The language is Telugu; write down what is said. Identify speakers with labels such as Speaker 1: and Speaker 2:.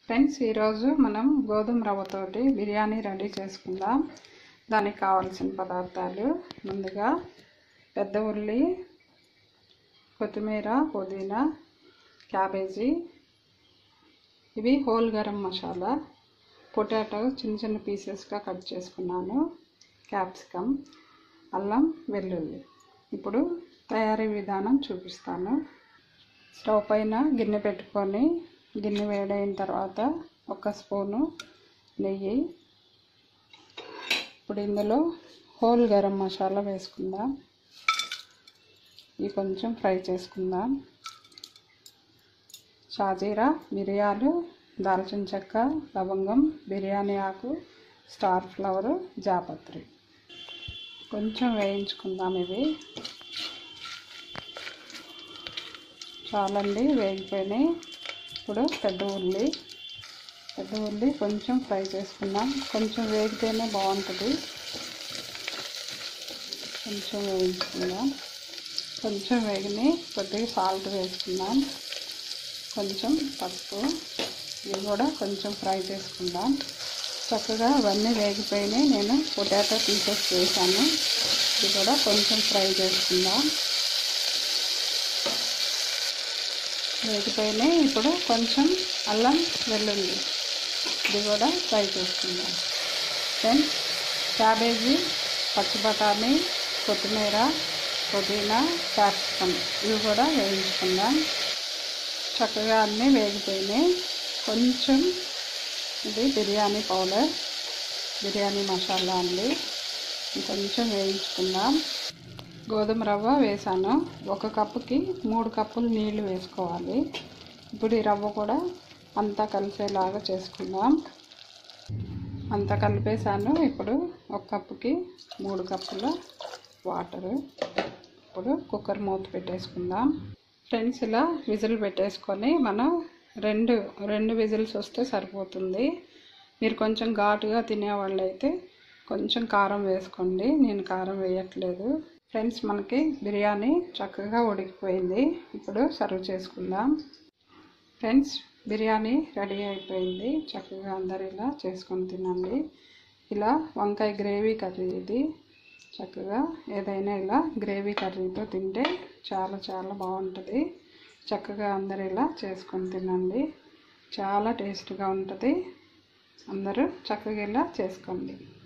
Speaker 1: ఫ్రెండ్స్ ఈరోజు మనం గోధుమ రవ్వతోటి బిర్యానీ రెడీ చేసుకుందాం దానికి కావాల్సిన పదార్థాలు ముందుగా పెద్ద ఉల్లి కొత్తిమీర పుదీనా క్యాబేజీ ఇవి హోల్ గరం మసాలా పొటాటో చిన్న చిన్న పీసెస్గా కట్ చేసుకున్నాను క్యాప్సికమ్ అల్లం వెల్లుల్లి ఇప్పుడు తయారీ విధానం చూపిస్తాను స్టవ్ పైన గిన్నె పెట్టుకొని గిన్నె వేడైన తర్వాత ఒక స్పూను నెయ్యి ఇప్పుడు ఇందులో హోల్ గరం మసాలా వేసుకుందాం ఇవి కొంచెం ఫ్రై చేసుకుందాం షాజీరా మిరియాలు దాల్చిన చెక్క లవంగం బిర్యానీ ఆకు స్టార్ ఫ్లవర్ జాపత్రి కొంచెం వేయించుకుందాం ఇవి చాలండి వేగిపోయినాయి ఇప్పుడు పెద్ద ఉల్లి పెద్ద ఉల్లి కొంచెం ఫ్రై చేసుకుందాం కొంచెం వేగితేనే బాగుంటుంది కొంచెం వేయించుకుందాం కొంచెం వేగిని కొద్దిగా సాల్ట్ వేసుకుందాం కొంచెం పసుపు ఇవి కూడా కొంచెం ఫ్రై చేసుకుందాం చక్కగా అవన్నీ వేగిపోయినాయి నేను పొటాటో పీసెస్ వేసాను ఇది కూడా కొంచెం ఫ్రై చేసుకుందాం వేగిపోయినాయి ఇప్పుడు కొంచెం అల్లం వెల్లుల్లి ఇది కూడా ఫ్రై చేసుకుందాం దెన్ క్యాబేజీ పచ్చి బఠానీ కొత్తిమీర పుదీనా క్యాప్సికమ్ ఇవి కూడా వేయించుకుందాం చక్కగా అన్నీ వేగిపోయినాయి కొంచెం ఇది బిర్యానీ పౌడర్ బిర్యానీ మసాలా అండి కొంచెం వేయించుకుందాం గోధుమ రవ్వ వేసాను ఒక కప్పుకి మూడు కప్పులు నీళ్లు వేసుకోవాలి ఇప్పుడు ఈ రవ్వ కూడా అంతా కలిసేలాగా చేసుకుందాం అంతా కలిపేసాను ఇప్పుడు ఒక కప్పుకి మూడు కప్పుల వాటరు ఇప్పుడు కుక్కర్ మూత పెట్టేసుకుందాం ఫ్రెండ్స్ ఇలా విజిల్ పెట్టేసుకొని మనం రెండు రెండు విజిల్స్ వస్తే సరిపోతుంది మీరు కొంచెం ఘాటుగా తినేవాళ్ళు అయితే కొంచెం కారం వేసుకోండి నేను కారం వేయట్లేదు ఫ్రెండ్స్ మనకి బిర్యానీ చక్కగా ఉడికిపోయింది ఇప్పుడు సర్వ్ చేసుకుందాం ఫ్రెండ్స్ బిర్యానీ రెడీ అయిపోయింది చక్కగా అందరు ఇలా చేసుకొని తినండి ఇలా వంకాయ గ్రేవీ కర్రీ ఇది చక్కగా ఏదైనా ఇలా గ్రేవీ కర్రీతో తింటే చాలా చాలా బాగుంటుంది చక్కగా అందరు ఇలా చేసుకొని తినండి చాలా టేస్ట్గా ఉంటుంది అందరూ చక్కగా ఇలా చేసుకోండి